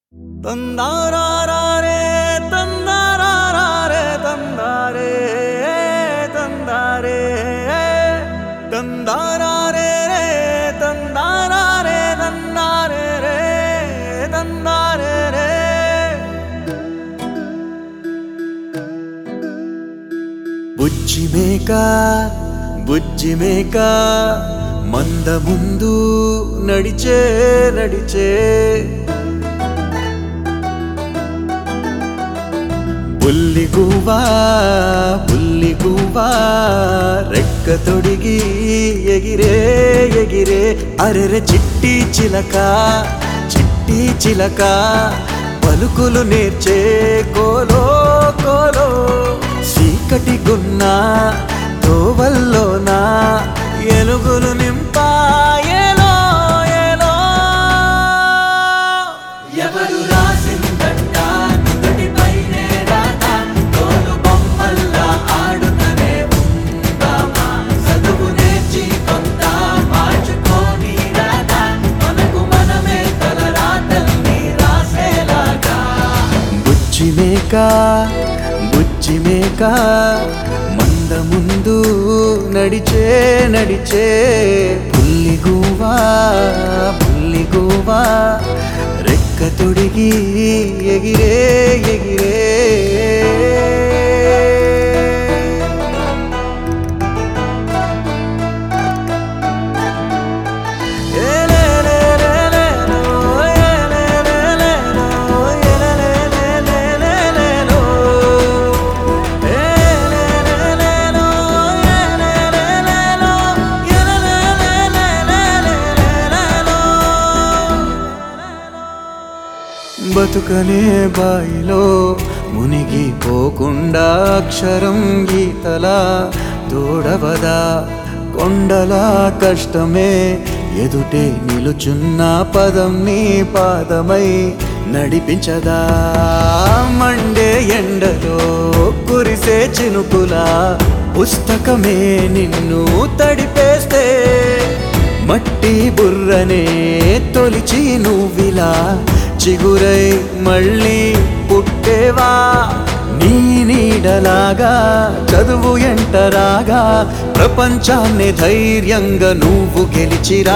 ತಂದಾರಾರೆ ತಂದಾರಾರೆ ತಂದಾರೆ ತಂದಾರೆ ತಂದಾರಾರೆ ತಂದಾರಾರೆ ತಂದಾರೆ ರೇ ತಂದಾರೆ ರೇ బుజ్జి మేక బుజ్జి మేక మంద ముందు నడిచే నడిచే బుల్లి గువ్వా బుల్లి గువ్వా రెక్క తొడిగి ఎగిరే ఎగిరే అరెరె చిట్టి చిలక చిట్టి చిలక పలుకులు నేర్చే కోలో కోలో చీకటి గున్న తోవల్లోనా ఎలుగులు నింపాయేలో ఏలో ఎవరు రాసిందంట నుదుటిపైనే రాత తోలు బొమ్మల్లా ఆడుతనే ఉందామా చదువు నేర్చి కొంత మార్చుకోని రాత మనకు మనమే తల రాతల్ని రాసేలాగా బుజ్జి మేక బుజ్జి మేక మంద ముందు నడిచే నడిచే పుల్లి గువ్వా పుల్లి గువ్వా రెక్క తొడిగి ఎగిరే ఎగిరే బతుకనే బాయిలో మునిగిపోకుండా అక్షరం గీతలా తోడవదా కొండల కష్టమే ఎదుటే నిలుచున్న పదం నీ పాదమై నడిపించదా మండే ఎండలో కురిసే చినుకులా పుస్తకమే నిన్ను తడిపేస్తే మట్టి బుర్రనే తొలిచి నువ్విలా చిగురై మళ్ళీ పుట్టేవా నీ నీడలాగా చదువు ఎంటరాగా ప్రపంచాన్ని ధైర్యంగా నువ్వు గెలిచిరా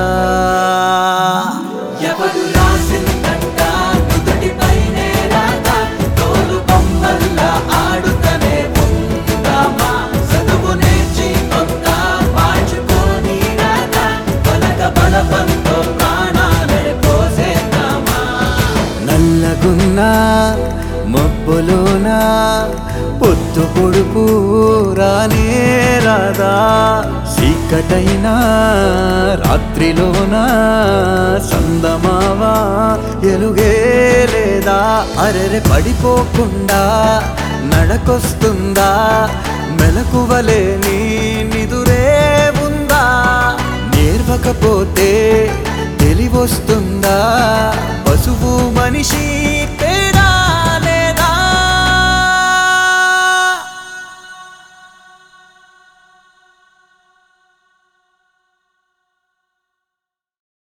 ఎవరు రాసిందంట నుదుటిపైనే రాత తోలు బొమ్మల్లా ఆడుతనే ఉందామా చదువు నేర్చి కొంత మార్చుకోని రాత పలక బలపంతో ప్రాణాలే పోసేద్దామా నల్లగున్నా మబ్బులోనా పొద్దు పొడుపు రానే రాదా చీకటైనా రాత్రిలోనా సందమావా ఎలుగే లేదా అరెరె పడిపోకుండా నడకొస్తుందా మెలకువలే నీ నిదురే ఉందా నేర్వకపోతే తెలివొస్తుందా పశువు మనిషి